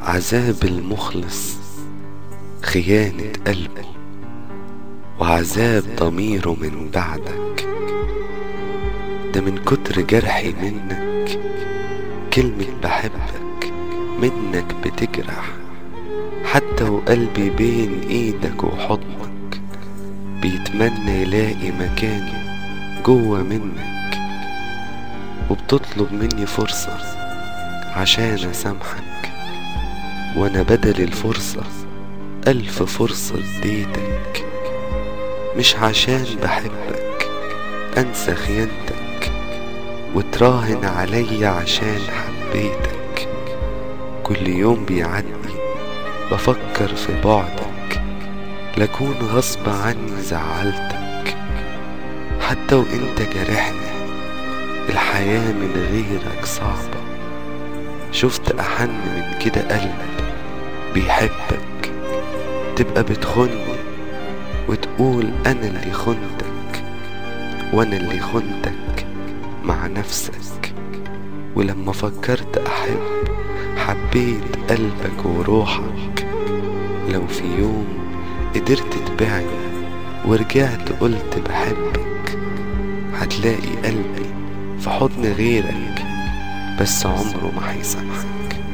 عذاب المخلص خيانة قلبه وعذاب ضميره من بعدك ده من كتر جرحي منك كلمة بحبك منك بتجرح حتى وقلبي بين ايدك وحضنك بيتمنى يلاقي مكانه جوه منك وبتطلب مني فرصة عشان اسامحك وانا بدل الفرصة الف فرصة اديتك مش عشان بحبك انسى خيانتك وتراهن عليا عشان حبيتك كل يوم بيعدي بفكر في بعدك لكون غصب عني زعلتك حتى وانت جارحني الحياة من غيرك صعبة شفت أحن من كده قلب بيحبك تبقى بتخني وتقول أنا اللي خنتك وأنا اللي خنتك مع نفسك ولما فكرت أحب حبيت قلبك وروحك لو في يوم قدرت تبيعني ورجعت قلت بحبك هتلاقي قلبي في حضن غيرك بس عمره ما هيسامحك